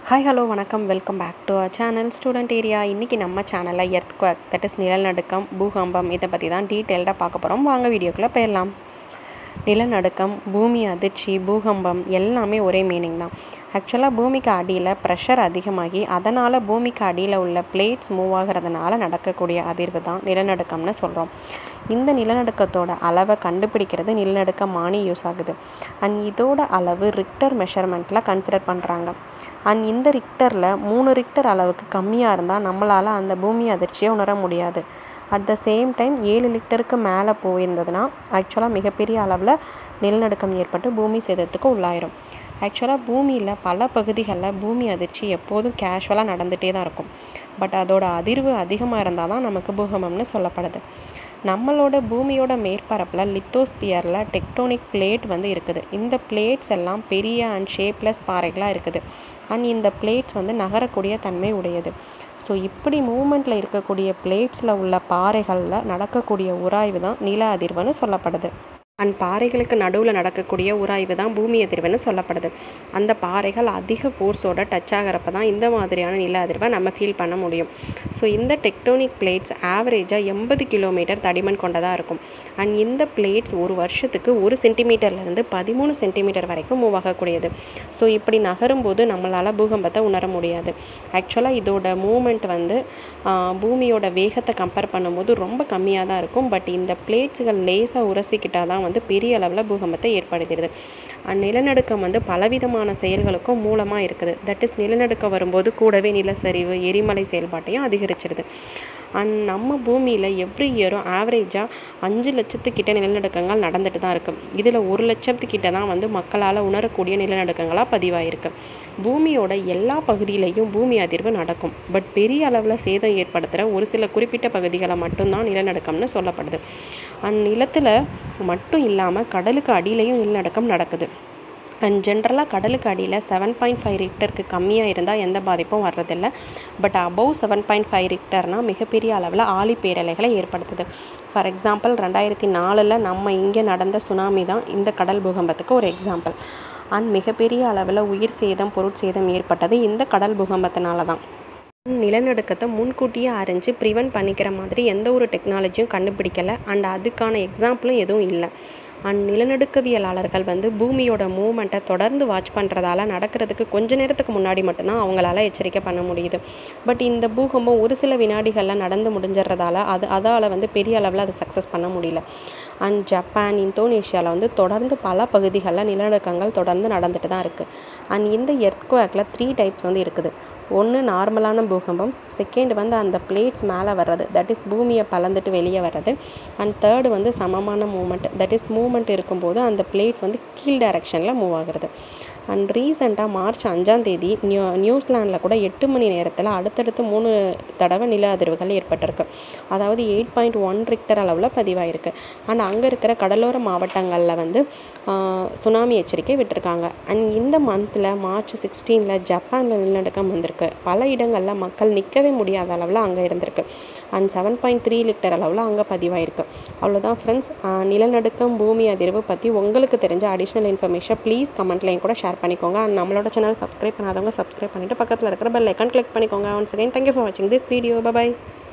hi hello வணக்கம் welcome back to our channel student area இன்றைக்கி நம்ம சேனலில் எர்த் குவாக் தட் இஸ் நிலநடுக்கம் பூகம்பம் இதை பற்றி தான் டீட்டெயில்டாக பார்க்க போகிறோம் வாங்க வீடியோக்குள்ளே போயிடலாம் நிலநடுக்கம் பூமி அதிர்ச்சி பூகம்பம் எல்லாமே ஒரே மீனிங் தான் ஆக்சுவலாக பூமிக்கு அடியில் ப்ரெஷர் அதிகமாகி அதனால் பூமிக்கு அடியில் உள்ள பிளேட்ஸ் மூவ் ஆகிறதுனால நடக்கக்கூடிய அதிர்வு தான் நிலநடுக்கம்னு சொல்கிறோம் இந்த நிலநடுக்கத்தோட அளவை கண்டுபிடிக்கிறது நிலநடுக்கமானி யூஸ் ஆகுது அண்ட் இதோட அளவு ரிக்டர் மெஷர்மெண்ட்டில் கன்சிடர் பண்ணுறாங்க அண்ட் இந்த ரிக்டரில் மூணு ரிக்டர் அளவுக்கு கம்மியாக இருந்தால் நம்மளால் அந்த பூமி அதிர்ச்சியை உணர முடியாது அட் த சேம் டைம் ஏழு லிட்டருக்கு மேலே போயிருந்ததுன்னா ஆக்சுவலாக மிகப்பெரிய அளவில் நிலநடுக்கம் ஏற்பட்டு பூமி சேதத்துக்கு உள்ளாயிரும் ஆக்சுவலாக பூமியில் பல பகுதிகளில் பூமி அதிர்ச்சி எப்போதும் கேஷுவலாக நடந்துகிட்டே தான் இருக்கும் பட் அதோட அதிர்வு அதிகமாக இருந்தால் தான் நமக்கு பூகம்பம்னு சொல்லப்படுது நம்மளோட பூமியோட மேற்பரப்பில் லித்தோஸ்பியரில் டெக்டோனிக் பிளேட் வந்து இருக்குது இந்த பிளேட்ஸ் எல்லாம் பெரிய அண்ட் ஷேப்லெஸ் பாறைகளாக இருக்குது அண்ட் இந்த பிளேட்ஸ் வந்து நகரக்கூடிய தன்மை உடையது ஸோ இப்படி மூமெண்ட்டில் இருக்கக்கூடிய பிளேட்ஸில் உள்ள பாறைகளில் நடக்கக்கூடிய உராய்வு தான் நில அதிர்வுன்னு சொல்லப்படுது அண்ட் பாறைகளுக்கு நடுவில் நடக்கக்கூடிய உராய்வு தான் பூமி அதிர்வுன்னு சொல்லப்படுது அந்த பாறைகள் அதிக ஃபோர்ஸோட டச் ஆகிறப்ப தான் இந்த மாதிரியான நில அதிர்வை நம்ம ஃபீல் பண்ண முடியும் ஸோ இந்த டெக்டோனிக் பிளேட்ஸ் ஆவரேஜாக எண்பது கிலோமீட்டர் தடிமன் கொண்டதாக இருக்கும் அண்ட் இந்த பிளேட்ஸ் ஒரு வருஷத்துக்கு ஒரு சென்டிமீட்டர்லேருந்து பதிமூணு சென்டிமீட்டர் வரைக்கும் மூவ் ஆகக்கூடியது ஸோ இப்படி நகரும்போது நம்மளால் பூகம்பத்தை உணர முடியாது ஆக்சுவலாக இதோட மூமெண்ட் வந்து பூமியோட வேகத்தை கம்பேர் பண்ணும்போது ரொம்ப கம்மியாக தான் இருக்கும் பட் இந்த பிளேட்ஸுகள் லேசாக உரசிக்கிட்டால் தான் வந்து பெரிய அளவில் பூகம்பத்தை ஏற்படுத்துகிறது அண்ட் நிலநடுக்கம் வந்து பலவிதமான செயல்களுக்கும் மூலமாக இருக்குது தட் இஸ் நிலநடுக்கம் வரும்போது கூடவே நிலச்சரிவு எரிமலை செயல்பாட்டையும் அதிகரிச்சிருது அண்ட் நம்ம பூமியில் எவ்ரி இயரும் ஆவரேஜாக அஞ்சு லட்சத்துக்கிட்ட நிலநடுக்கங்கள் நடந்துட்டு தான் இருக்குது இதில் ஒரு லட்சத்துக்கிட்ட தான் வந்து மக்களால் உணரக்கூடிய நிலநடுக்கங்களாக பதிவாயிருக்கு பூமியோட எல்லா பகுதியிலையும் பூமி அதிர்வு நடக்கும் பட் பெரிய அளவில் சேதம் ஏற்படுத்துகிற ஒரு சில குறிப்பிட்ட பகுதிகளை மட்டும்தான் நிலநடுக்கம்னு சொல்லப்படுது அண்ட் நிலத்தில் மட்டும் இல்லாமல் கடலுக்கு அடியிலையும் நிலநடுக்கம் நடக்குது அண்ட் ஜென்ரலாக கடலுக்கு அடியில் செவன் பாயிண்ட் ஃபைவ் ரிக்டருக்கு கம்மியாக இருந்தால் எந்த பாதிப்பும் வர்றதில்ல but above seven point five ரிக்டர்னால் மிகப்பெரிய அளவில் ஆழி பேரலைகளை ஏற்படுத்துது ஃபார் எக்ஸாம்பிள் ரெண்டாயிரத்தி நாலில் நம்ம இங்கே நடந்த சுனாமி தான் இந்த கடல் பூகம்பத்துக்கு ஒரு எக்ஸாம்பிள் அண்ட் மிகப்பெரிய அளவில் உயிர் சேதம் பொருட்சேதம் ஏற்பட்டது இந்த கடல் பூகம்பத்தினால தான் நிலநடுக்கத்தை முன்கூட்டியே அறிஞ்சு ப்ரிவென்ட் பண்ணிக்கிற மாதிரி எந்த ஒரு டெக்னாலஜியும் கண்டுபிடிக்கலை அண்ட் அதுக்கான எக்ஸாம்பிளும் எதுவும் இல்லை அண்ட் நிலநடுக்கவியலாளர்கள் வந்து பூமியோட மூமெண்ட்டை தொடர்ந்து வாட்ச் பண்ணுறதால நடக்கிறதுக்கு கொஞ்ச நேரத்துக்கு முன்னாடி மட்டும்தான் அவங்களால எச்சரிக்கை பண்ண முடியுது பட் இந்த பூகம்பம் ஒரு சில வினாடிகளில் நடந்து முடிஞ்சிடுறதால அது அதால் வந்து பெரிய அளவில் அதை சக்ஸஸ் பண்ண முடியல அண்ட் ஜப்பான் இந்தோனேஷியாவில் வந்து தொடர்ந்து பல பகுதிகளில் நிலநடுக்கங்கள் தொடர்ந்து நடந்துட்டு தான் இருக்குது அண்ட் இந்த எர்த்குவேக்கில் த்ரீ டைப்ஸ் வந்து இருக்குது ஒன்று நார்மலான பூகம்பம் செகண்ட் வந்து அந்த பிளேட்ஸ் மேலே வர்றது தட் இஸ் பூமியை பலந்துட்டு வெளியே வர்றது அண்ட் தேர்டு வந்து சமமான மூமெண்ட் தட் இஸ் மூமெண்ட் இருக்கும்போது அந்த பிளேட்ஸ் வந்து கீழ் டைரக்ஷனில் மூவ் ஆகுறது அண்ட் ரீசெண்டாக மார்ச் அஞ்சாம் தேதி நியூ நியூசிலாண்டில் கூட எட்டு மணி நேரத்தில் அடுத்தடுத்து மூணு தடவை நில அதிர்வுகள் ஏற்பட்டிருக்கு அதாவது எயிட் பாயிண்ட் ஒன் ரிக்டர் அளவில் பதிவாயிருக்கு அண்ட் அங்கே இருக்கிற கடலோர மாவட்டங்களில் வந்து சுனாமி எச்சரிக்கை விட்டுருக்காங்க அண்ட் இந்த மந்தில் மார்ச் சிக்ஸ்டீனில் ஜப்பானில் நிலநடுக்கம் வந்திருக்கு பல இடங்களில் மக்கள் நிற்கவே முடியாத அளவில் அங்கே இருந்திருக்கு and seven point three litre அளவில் அங்கே பதிவாயிருக்கு அவ்வளோதான் ஃப்ரெண்ட்ஸ் நிலநடுக்கம் பூமி அதிர்வு பற்றி உங்களுக்கு தெரிஞ்ச அடிஷ்னல் இன்ஃபர்மேஷன் ப்ளீஸ் கமெண்ட்லையும் கூட ஷேர் பண்ணிக்கோங்க அண்ட் நம்மளோட சேனல் சப்ஸ்கிரைப் பண்ணாதவங்க சப்ஸ்கிரைப் பண்ணிவிட்டு பக்கத்தில் இருக்கிற பெல் ஐக்கான் கிளிக் பண்ணிக்கோங்க ஒன்ஸ் அகைன் தேங்க்யூ ஃபார் வாட்சிங் திஸ் வீடியோ பை